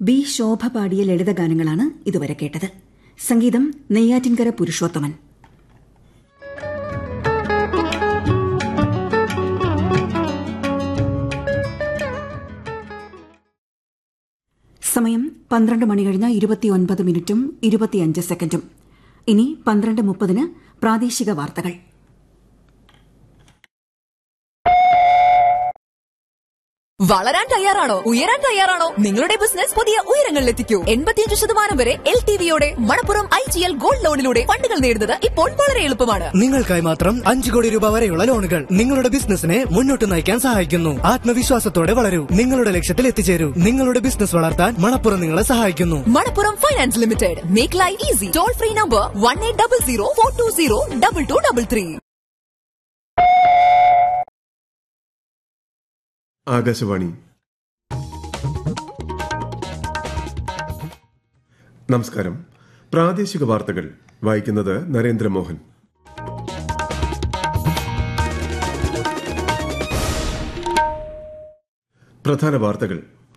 B ശോഭ പാടിയ ലളിതഗാനങ്ങളാണ് ഇതുവരെ കേട്ടത് സംഗീതം നെയ്യാറ്റിൻകര പുരുഷോത്തമൻ സമയം പന്ത്രണ്ട് മണി കഴിഞ്ഞ ഇരുപത്തിയൊൻപത് മിനിറ്റും ഇരുപത്തിയഞ്ച് സെക്കൻഡും ഇനി പന്ത്രണ്ട് മുപ്പതിന് പ്രാദേശിക വാർത്തകൾ വളരാൻ തയ്യാറാണോ ഉയരാൻ തയ്യാറാണോ നിങ്ങളുടെ ബിസിനസ് പുതിയ ഉയരങ്ങളിലെത്തിക്കൂ എൺപത്തിയഞ്ച് ശതമാനം വരെ എൽ ടി വിയോടെ Manappuram I G L gold ലോണിലൂടെ ഫണ്ടുകൾ നേടുന്നത് ഇപ്പോൾ വളരെ എളുപ്പമാണ് നിങ്ങൾക്കായി മാത്രം അഞ്ചു കോടി രൂപ വരെയുള്ള ലോണുകൾ നിങ്ങളുടെ ബിസിനസിനെ മുന്നോട്ട് നയിക്കാൻ സഹായിക്കുന്നു ആത്മവിശ്വാസത്തോടെ വളരൂ നിങ്ങളുടെ ലക്ഷ്യത്തിൽ എത്തിച്ചേരൂ നിങ്ങളുടെ ബിസിനസ് വളർത്താൻ മണപ്പുറം നിങ്ങളെ സഹായിക്കുന്നു Manappuram finance limited make life easy toll free number one eight double zero four two zero double two double three Akashvani നമസ്കാരം പ്രാദേശിക വാർത്തകൾ വായിക്കുന്നത് നരേന്ദ്രമോഹൻ പ്രധാന വാർത്തകൾ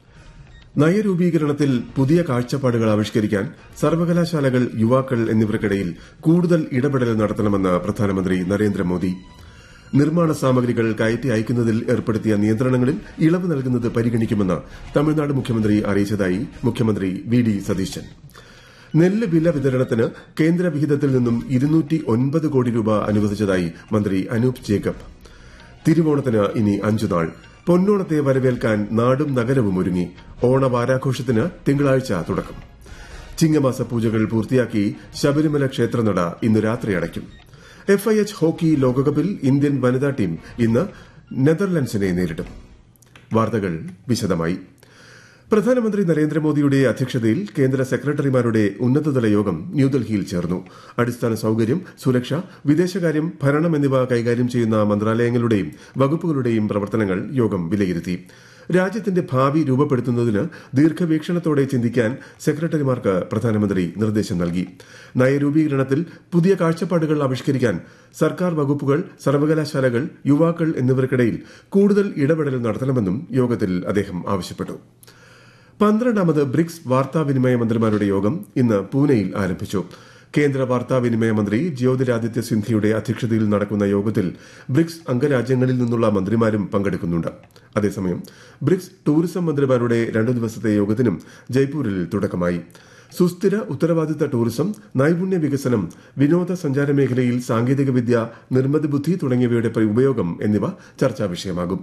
നയരൂപീകരണത്തിൽ പുതിയ കാഴ്ചപ്പാടുകൾ ആവിഷ്കരിക്കാൻ സർവകലാശാലകൾ യുവാക്കൾ എന്നിവർക്കിടയിൽ കൂടുതൽ ഇടപെടൽ നടത്തണമെന്ന് പ്രധാനമന്ത്രി നരേന്ദ്രമോദി നിർമ്മാണ സാമഗ്രികൾ കയറ്റി അയക്കുന്നതിൽ ഏർപ്പെടുത്തിയ നിയന്ത്രണങ്ങളിൽ ഇളവ് നൽകുന്നത് പരിഗണിക്കുമെന്ന് തമിഴ്നാട് മുഖ്യമന്ത്രി അറിയിച്ചതായി മുഖ്യമന്ത്രി വി ഡി സതീശൻ നെല്ല് വില വിതരണത്തിന് കേന്ദ്ര വിഹിതത്തിൽ നിന്നും ഇരുന്നൂറ്റി ഒൻപത് കോടി രൂപ അനുവദിച്ചതായി മന്ത്രി അനൂപ് ജേക്കബ് തിരുവോണത്തിന് ഇനി അഞ്ചു നാൾ പൊന്നോണത്തെ വരവേൽക്കാൻ നാടും നഗരവും ഒരുങ്ങി ഓണവാരാഘോഷത്തിന് തിങ്കളാഴ്ച തുടക്കം ചിങ്ങമാസ പൂജകൾ പൂർത്തിയാക്കി ശബരിമല ക്ഷേത്രനട ഇന്ന് രാത്രി അടയ്ക്കും എഫ്ഐഎച്ച് ഹോക്കി ലോകകപ്പിൽ ഇന്ത്യൻ വനിതാ ടീം ഇന്ന് നെതർലൻഡ്സിനെ നേരിടും വാർത്തകൾ വിശദമായി പ്രധാനമന്ത്രി നരേന്ദ്രമോദിയുടെ അധ്യക്ഷതയിൽ കേന്ദ്ര സെക്രട്ടറിമാരുടെ ഉന്നതതല യോഗം ന്യൂഡൽഹിയിൽ ചേർന്നു അടിസ്ഥാന സൌകര്യം സുരക്ഷ വിദേശകാര്യം ഭരണം എന്നിവ കൈകാര്യം ചെയ്യുന്ന മന്ത്രാലയങ്ങളുടെയും വകുപ്പുകളുടെയും പ്രവർത്തനങ്ങൾ യോഗം വിലയിരുത്തി രാജ്യത്തിന്റെ ഭാവി രൂപപ്പെടുത്തുന്നതിന് ദീർഘവീക്ഷണത്തോടെ ചിന്തിക്കാൻ സെക്രട്ടറിമാർക്ക് പ്രധാനമന്ത്രി നിർദ്ദേശം നൽകി നയരൂപീകരണത്തിൽ പുതിയ കാഴ്ചപ്പാടുകൾ ആവിഷ്കരിക്കാൻ സർക്കാർ വകുപ്പുകൾ സർവകലാശാലകൾ യുവാക്കൾ എന്നിവർക്കിടയിൽ കൂടുതൽ ഇടപെടൽ നടത്തണമെന്നും യോഗത്തിൽ അദ്ദേഹം ആവശ്യപ്പെട്ടു പന്ത്രണ്ടാമത് ബ്രിക്സ് വാർത്താവിനിമയ മന്ത്രിമാരുടെ യോഗം ഇന്ന് പൂനെയിൽ ആരംഭിച്ചു കേന്ദ്ര വാർത്താവിനിമയ മന്ത്രി ജ്യോതിരാദിത്യ സിന്ധ്യയുടെ അധ്യക്ഷതയിൽ നടക്കുന്ന യോഗത്തിൽ ബ്രിക്സ് അംഗരാജ്യങ്ങളിൽ നിന്നുള്ള മന്ത്രിമാരും പങ്കെടുക്കുന്നുണ്ട് അതേസമയം ബ്രിക്സ് ടൂറിസം മന്ത്രിമാരുടെ രണ്ടു ദിവസത്തെ യോഗത്തിനും ജയ്പൂരിൽ തുടക്കമായി സുസ്ഥിര ഉത്തരവാദിത്ത ടൂറിസം നൈപുണ്യ വികസനം വിനോദസഞ്ചാര മേഖലയിൽ സാങ്കേതികവിദ്യ നിർമ്മിത ബുദ്ധി തുടങ്ങിയവയുടെ ഉപയോഗം എന്നിവ ചർച്ചാ വിഷയമാകും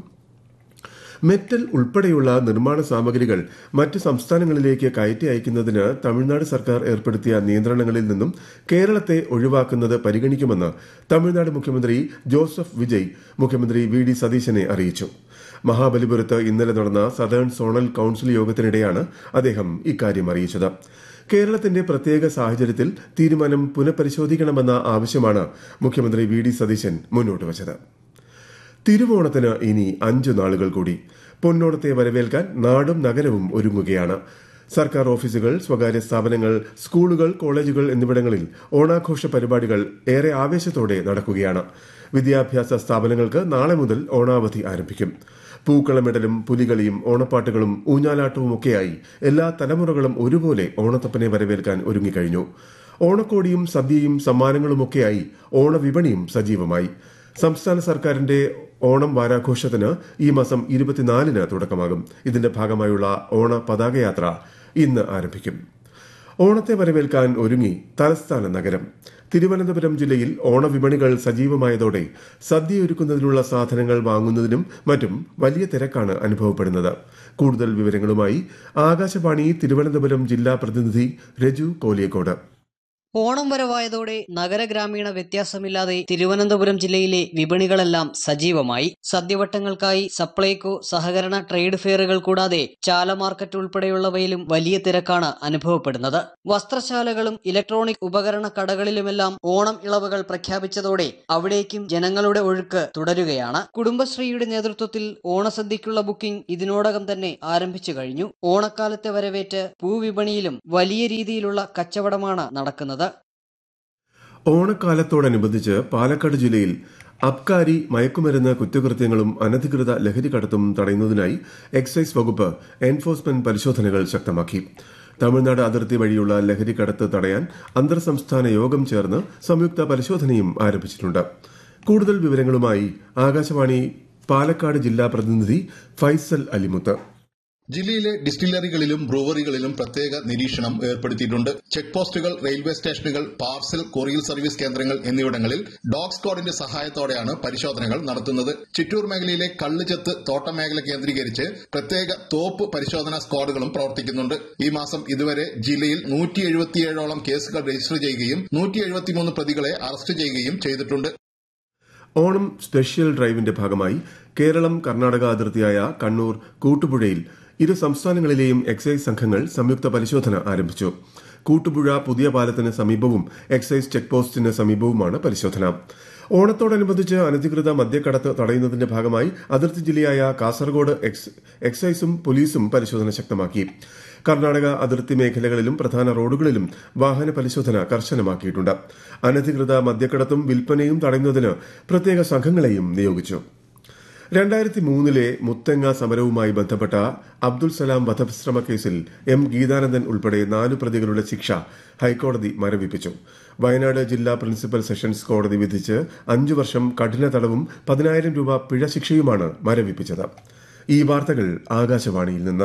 മെറ്റൽ ഉൾപ്പെടെയുള്ള നിർമ്മാണ സാമഗ്രികൾ മറ്റ് സംസ്ഥാനങ്ങളിലേക്ക് കയറ്റി അയക്കുന്നതിന് തമിഴ്നാട് സർക്കാർ ഏർപ്പെടുത്തിയ നിയന്ത്രണങ്ങളിൽ നിന്നും കേരളത്തെ ഒഴിവാക്കുന്നത് പരിഗണിക്കുമെന്ന് തമിഴ്നാട് മുഖ്യമന്ത്രി ജോസഫ് വിജയ് മുഖ്യമന്ത്രി വി ഡി സതീശനെ അറിയിച്ചു മഹാബലിപുരത്ത് ഇന്നലെ നടന്ന സദേൺ സോണൽ കൌൺസിൽ യോഗത്തിനിടെയാണ് അദ്ദേഹം ഇക്കാര്യം അറിയിച്ചത് കേരളത്തിന്റെ പ്രത്യേക സാഹചര്യത്തിൽ തീരുമാനം പുനഃപരിശോധിക്കണമെന്ന ആവശ്യമാണ് മുഖ്യമന്ത്രി വി ഡി സതീശൻ മുന്നോട്ട് വച്ചത് തിരുവോണത്തിന് ഇനി അഞ്ചു നാളുകൾ കൂടി പൊന്നോണത്തെ വരവേൽക്കാൻ നാടും നഗരവും ഒരുങ്ങുകയാണ് സർക്കാർ ഓഫീസുകൾ സ്വകാര്യ സ്ഥാപനങ്ങൾ സ്കൂളുകൾ കോളേജുകൾ എന്നിവിടങ്ങളിൽ ഓണാഘോഷ പരിപാടികൾ ഏറെ ആവേശത്തോടെ നടക്കുകയാണ് വിദ്യാഭ്യാസ സ്ഥാപനങ്ങൾക്ക് നാളെ മുതൽ ഓണാവധി ആരംഭിക്കും പൂക്കളമിടലും പുലികളിയും ഓണപ്പാട്ടുകളും ഊഞ്ഞാലാട്ടവുമൊക്കെയായി എല്ലാ തലമുറകളും ഒരുപോലെ ഓണത്തപ്പനെ വരവേൽക്കാൻ ഒരുങ്ങിക്കഴിഞ്ഞു ഓണക്കോടിയും സദ്യയും സമ്മാനങ്ങളുമൊക്കെയായി ഓണവിപണിയും സജീവമായി സംസ്ഥാന സർക്കാരിന്റെ ഓണം വാരാഘോഷത്തിന് ഈ മാസം ഇരുപത്തിനാലിന് തുടക്കമാകും ഇതിന്റെ ഭാഗമായുള്ള ഓണ പതാകയാത്ര ഇന്ന് ആരംഭിക്കും ഓണത്തെ വരവേൽക്കാൻ ഒരുങ്ങി തലസ്ഥാന നഗരം തിരുവനന്തപുരം ജില്ലയിൽ ഓണവിപണികൾ സജീവമായതോടെ സദ്യയൊരുക്കുന്നതിനുള്ള സാധനങ്ങൾ വാങ്ങുന്നതിനും മറ്റും വലിയ തിരക്കാണ് അനുഭവപ്പെടുന്നത് കൂടുതൽ വിവരങ്ങളുമായി ആകാശവാണി തിരുവനന്തപുരം ജില്ലാ പ്രതിനിധി രജു കോലിയക്കോട് ഓണം വരവായതോടെ നഗരഗ്രാമീണ വ്യത്യാസമില്ലാതെ തിരുവനന്തപുരം ജില്ലയിലെ വിപണികളെല്ലാം സജീവമായി സദ്യവട്ടങ്ങൾക്കായി സപ്ലൈകോ സഹകരണ ട്രേഡ് ഫെയറുകൾ കൂടാതെ ചാല മാർക്കറ്റ് ഉൾപ്പെടെയുള്ളവയിലും വലിയ തിരക്കാണ് അനുഭവപ്പെടുന്നത് വസ്ത്രശാലകളും ഇലക്ട്രോണിക് ഉപകരണ കടകളിലുമെല്ലാം ഓണം ഇളവുകൾ പ്രഖ്യാപിച്ചതോടെ അവിടേക്കും ജനങ്ങളുടെ ഒഴുക്ക് തുടരുകയാണ് കുടുംബശ്രീയുടെ നേതൃത്വത്തിൽ ഓണസദ്യക്കുള്ള ബുക്കിംഗ് ഇതിനോടകം തന്നെ ആരംഭിച്ചു കഴിഞ്ഞു ഓണക്കാലത്തെ വരവേറ്റ് പൂവിപണിയിലും വലിയ രീതിയിലുള്ള കച്ചവടമാണ് നടക്കുന്നത് ഓണക്കാലത്തോടനുബന്ധിച്ച് പാലക്കാട് ജില്ലയിൽ അബ്കാരി മയക്കുമരുന്ന് കുറ്റകൃത്യങ്ങളും അനധികൃത ലഹരി കടത്തും തടയുന്നതിനായി എക്സൈസ് വകുപ്പ് എൻഫോഴ്സ്മെന്റ് പരിശോധനകൾ ശക്തമാക്കി തമിഴ്നാട് അതിർത്തി വഴിയുള്ള ലഹരി കടത്ത് തടയാൻ അന്തർ സംസ്ഥാന യോഗം ചേർന്ന് സംയുക്ത പരിശോധനയും ആരംഭിച്ചിട്ടുണ്ട് കൂടുതൽ വിവരങ്ങളുമായി ആകാശവാണി പാലക്കാട് ജില്ലാ പ്രതിനിധി ഫൈസൽ അലിമുത്ത് ജില്ലയിലെ ഡിസ്റ്റിലറികളിലും ബ്രൂവറികളിലും പ്രത്യേക നിരീക്ഷണം ഏർപ്പെടുത്തിയിട്ടുണ്ട് ചെക്ക് പോസ്റ്റുകൾ റെയിൽവേ സ്റ്റേഷനുകൾ പാർസൽ കൊറിയർ സർവീസ് കേന്ദ്രങ്ങൾ എന്നിവിടങ്ങളിൽ ഡോഗ് സ്ക്വാഡിന്റെ സഹായത്തോടെയാണ് പരിശോധനകൾ നടത്തുന്നത് ചിറ്റൂർ മേഖലയിലെ കള്ളുചെത്ത് തോട്ടം മേഖല കേന്ദ്രീകരിച്ച് പ്രത്യേക തോപ്പ് പരിശോധനാ സ്ക്വാഡുകളും പ്രവർത്തിക്കുന്നുണ്ട് ഈ മാസം ഇതുവരെ ജില്ലയിൽ നൂറ്റി എഴുപത്തിയേഴോളം കേസുകൾ രജിസ്റ്റർ ചെയ്യുകയും നൂറ്റി എഴുപത്തിമൂന്ന് പ്രതികളെ അറസ്റ്റ് ചെയ്യുകയും ചെയ്തിട്ടുണ്ട് ഓണം സ്പെഷ്യൽ ഡ്രൈവിന്റെ ഭാഗമായി കേരളം കർണാടക അതിർത്തിയായ കണ്ണൂർ കൂട്ടുപുഴയിൽ ഇരു സംസ്ഥാനങ്ങളിലെയും എക്സൈസ് സംഘങ്ങൾ സംയുക്ത പരിശോധന ആരംഭിച്ചു കൂട്ടുപുഴ പുതിയ പാലത്തിന് സമീപവും എക്സൈസ് ചെക്ക് പോസ്റ്റിന് സമീപവുമാണ് പരിശോധന ഓണത്തോടനുബന്ധിച്ച് അനധികൃത മദ്യക്കടത്ത് തടയുന്നതിന്റെ ഭാഗമായി അതിർത്തി ജില്ലയായ കാസർഗോഡ് എക്സൈസും പോലീസും പരിശോധന ശക്തമാക്കി കർണാടക അതിർത്തി മേഖലകളിലും പ്രധാന റോഡുകളിലും വാഹന പരിശോധന കർശനമാക്കിയിട്ടുണ്ട് അനധികൃത മദ്യക്കടത്തും വിൽപ്പനയും തടയുന്നതിന് പ്രത്യേക സംഘങ്ങളെയും നിയോഗിച്ചു രണ്ടായിരത്തി മൂന്നിലെ മുത്തങ്ങ സമരവുമായി ബന്ധപ്പെട്ട അബ്ദുൽ സലാം വധശ്രമ കേസിൽ എം ഗീതാനന്ദൻ ഉൾപ്പെടെ നാലു പ്രതികളുടെ ശിക്ഷ ഹൈക്കോടതി മരവിപ്പിച്ചു വയനാട് ജില്ലാ പ്രിൻസിപ്പൽ സെഷൻസ് കോടതി വിധിച്ച് അഞ്ചു വർഷം കഠിന തടവും പതിനായിരം രൂപ പിഴ ശിക്ഷയുമാണ് മരവിപ്പിച്ചത് ഈ വാർത്തകൾ ആകാശവാണിയിൽ നിന്ന്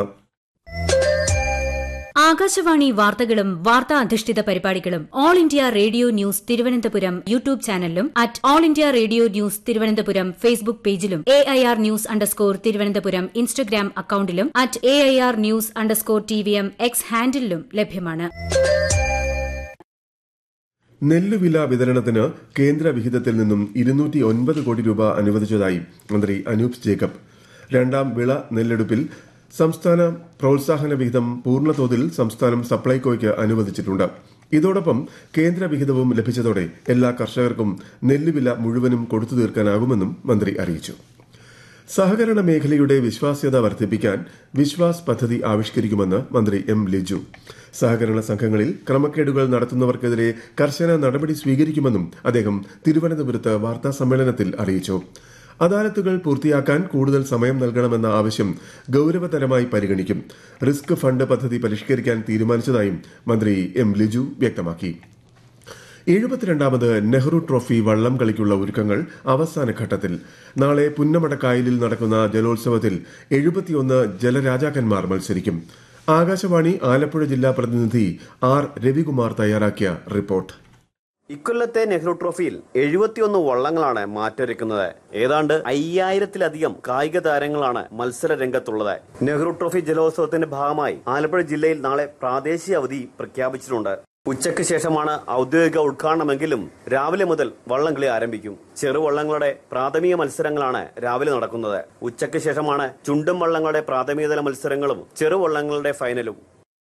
ആകാശവാണി വാർത്തകളും വാർത്താ അധിഷ്ഠിത പരിപാടികളും All India Radio news Thiruvananthapuram YouTube ചാനലിലും at All India Radio news Thiruvananthapuram Facebook പേജിലും A I R news underscore Thiruvananthapuram Instagram അക്കൌണ്ടിലും at A I R news underscore T V M X ഹാൻഡിലും ലഭ്യമാണ് നെല്ലുവില വിതരണത്തിന് കേന്ദ്ര വിഹിതത്തിൽ നിന്നും ഇരുന്നൂറ്റി ഒൻപത് കോടി രൂപ അനുവദിച്ചതായി മന്ത്രി അനൂപ് ജേക്കബ് രണ്ടാം വിള നെല്ലെടുപ്പിൽ സംസ്ഥാന പ്രോത്സാഹന വിഹിതം പൂർണ്ണതോതിൽ സംസ്ഥാനം സപ്ലൈകോയ്ക്ക് അനുവദിച്ചിട്ടുണ്ട് ഇതോടൊപ്പം കേന്ദ്ര വിഹിതവും ലഭിച്ചതോടെ എല്ലാ കർഷകർക്കും നെല്ലുവില മുഴുവനും കൊടുത്തു തീർക്കാനാകുമെന്നും മന്ത്രി അറിയിച്ചു സഹകരണ മേഖലയുടെ വിശ്വാസ്യത വർദ്ധിപ്പിക്കാൻ വിശ്വാസ് പദ്ധതി ആവിഷ്കരിക്കുമെന്ന് മന്ത്രി എം ലിജു സഹകരണ സംഘങ്ങളിൽ ക്രമക്കേടുകൾ നടത്തുന്നവർക്കെതിരെ കർശന നടപടി സ്വീകരിക്കുമെന്നും അദ്ദേഹം തിരുവനന്തപുരത്ത് വാർത്താ സമ്മേളനത്തിൽ അറിയിച്ചു അദാലത്തുകൾ പൂർത്തിയാക്കാൻ കൂടുതൽ സമയം നൽകണമെന്ന ആവശ്യം ഗൌരവതരമായി പരിഗണിക്കും റിസ്ക് ഫണ്ട് പദ്ധതി പരിഷ്കരിക്കാൻ തീരുമാനിച്ചതായും മന്ത്രി എം ലിജു വ്യക്തമാക്കി എഴുപത്തിരണ്ടാമത് നെഹ്റു ട്രോഫി വള്ളം കളിക്കുള്ള ഒരുക്കങ്ങൾ അവസാന ഘട്ടത്തിൽ നാളെ പുന്നമടക്കായലിൽ നടക്കുന്ന ജലോത്സവത്തിൽ എഴുപത്തിയൊന്ന് ജലരാജാക്കന്മാർ മത്സരിക്കും ആകാശവാണി ആലപ്പുഴ ജില്ലാ പ്രതിനിധി ആർ രവികുമാർ തയ്യാറാക്കിയ റിപ്പോർട്ട് ഇക്കൊല്ലത്തെ നെഹ്റു ട്രോഫിയിൽ എഴുപത്തിയൊന്ന് വള്ളങ്ങളാണ് മാറ്റൊരുക്കുന്നത് ഏതാണ്ട് അയ്യായിരത്തിലധികം കായിക താരങ്ങളാണ് മത്സര രംഗത്തുള്ളത് നെഹ്റു ട്രോഫി ജലോത്സവത്തിന്റെ ഭാഗമായി ആലപ്പുഴ ജില്ലയിൽ നാളെ പ്രാദേശിക അവധി പ്രഖ്യാപിച്ചിട്ടുണ്ട് ഉച്ചയ്ക്ക് ശേഷമാണ് ഔദ്യോഗിക ഉദ്ഘാടനമെങ്കിലും രാവിലെ മുതൽ വള്ളംകളി ആരംഭിക്കും ചെറുവള്ളങ്ങളുടെ പ്രാഥമിക മത്സരങ്ങളാണ് രാവിലെ നടക്കുന്നത് ഉച്ചയ്ക്ക് ശേഷമാണ് ചുണ്ടും വള്ളങ്ങളുടെ പ്രാഥമികതല മത്സരങ്ങളും ചെറുവള്ളങ്ങളുടെ ഫൈനലും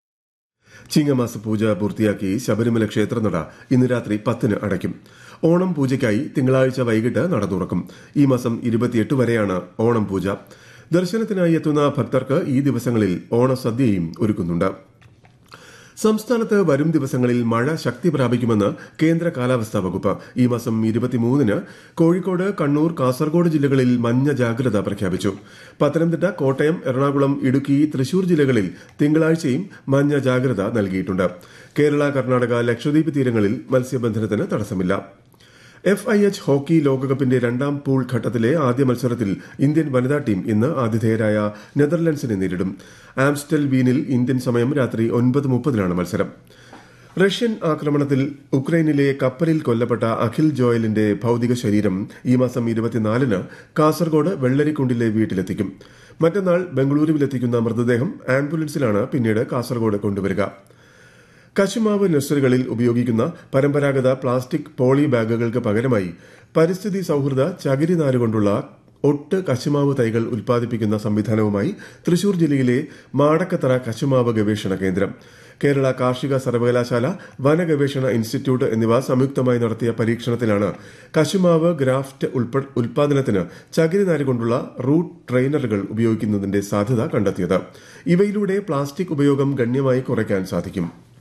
ചിങ്ങമാസ പൂജ പൂർത്തിയാക്കി ശബരിമല ക്ഷേത്രനട ഇന്ന് രാത്രി പത്തിന് അടയ്ക്കും ഓണം പൂജയ്ക്കായി തിങ്കളാഴ്ച വൈകിട്ട് നട തുറക്കും ഈ മാസം ഇരുപത്തിയെട്ട് വരെയാണ് ഓണം പൂജ ദർശനത്തിനായി എത്തുന്ന ഭക്തർക്ക് ഈ ദിവസങ്ങളിൽ ഓണസദ്യയും ഒരുക്കുന്നുണ്ട് സംസ്ഥാനത്ത് വരും ദിവസങ്ങളിൽ മഴ ശക്തി പ്രാപിക്കുമെന്ന് കേന്ദ്ര കാലാവസ്ഥാ വകുപ്പ് ഈ മാസം ഇരുപത്തിമൂന്നിന് കോഴിക്കോട് കണ്ണൂർ കാസർഗോഡ് ജില്ലകളിൽ മഞ്ഞ ജാഗ്രത പ്രഖ്യാപിച്ചു പത്തനംതിട്ട കോട്ടയം എറണാകുളം ഇടുക്കി തൃശൂർ ജില്ലകളിൽ തിങ്കളാഴ്ചയും മഞ്ഞ ജാഗ്രത നൽകിയിട്ടുണ്ട് കേരള കർണാടക ലക്ഷദ്വീപ് തീരങ്ങളിൽ മത്സ്യബന്ധനത്തിന് തടസ്സമില്ല എഫ് ഐ എച്ച് ഹോക്കി ലോകകപ്പിന്റെ രണ്ടാം പൂൾ ഘട്ടത്തിലെ ആദ്യ മത്സരത്തിൽ ഇന്ത്യൻ വനിതാ ടീം ഇന്ന് ആതിഥേയരായ നെതർലൻഡ്സിനെ നേരിടും ആംസ്റ്റൽ വീനിൽ ഇന്ത്യൻ സമയം രാത്രി ഒൻപത് മുപ്പതിനാണ് മത്സരം റഷ്യൻ ആക്രമണത്തിൽ ഉക്രൈനിലെ കപ്പലിൽ കൊല്ലപ്പെട്ട അഖിൽ ജോയലിന്റെ ഭൌതിക ശരീരം ഈ മാസം ഇരുപത്തിനാലിന് കാസർഗോഡ് വെള്ളരിക്കുണ്ടിലെ വീട്ടിലെത്തിക്കും മറ്റന്നാൾ ബംഗളൂരുവിലെത്തിക്കുന്ന മൃതദേഹം ആംബുലൻസിലാണ് പിന്നീട് കാസർഗോഡ് കൊണ്ടുവരിക കശുമാവ് നഴ്സറികളിൽ ഉപയോഗിക്കുന്ന പരമ്പരാഗത പ്ലാസ്റ്റിക് പോളി ബാഗുകൾക്ക് പകരമായി പരിസ്ഥിതി സൌഹൃദ ചകിരി നാരുകൊണ്ടുള്ള ഒട്ട് കശുമാവ് തൈകൾ ഉൽപ്പാദിപ്പിക്കുന്ന സംവിധാനവുമായി തൃശൂർ ജില്ലയിലെ മാടക്കത്തറ കശുമാവ് ഗവേഷണ കേന്ദ്രം കേരള കാർഷിക സർവകലാശാല വനഗവേഷണ ഇൻസ്റ്റിറ്റ്യൂട്ട് എന്നിവ സംയുക്തമായി നടത്തിയ പരീക്ഷണത്തിലാണ് കശുമാവ് ഗ്രാഫ്റ്റ് ഉൽപാദനത്തിന് ചകിരി നാര് കൊണ്ടുള്ള റൂട്ട് ട്രെയിനറുകൾ ഉപയോഗിക്കുന്നതിന്റെ സാധ്യത കണ്ടെത്തിയത് ഇവയിലൂടെ പ്ലാസ്റ്റിക് ഉപയോഗം ഗണ്യമായി കുറയ്ക്കാൻ സാധിക്കും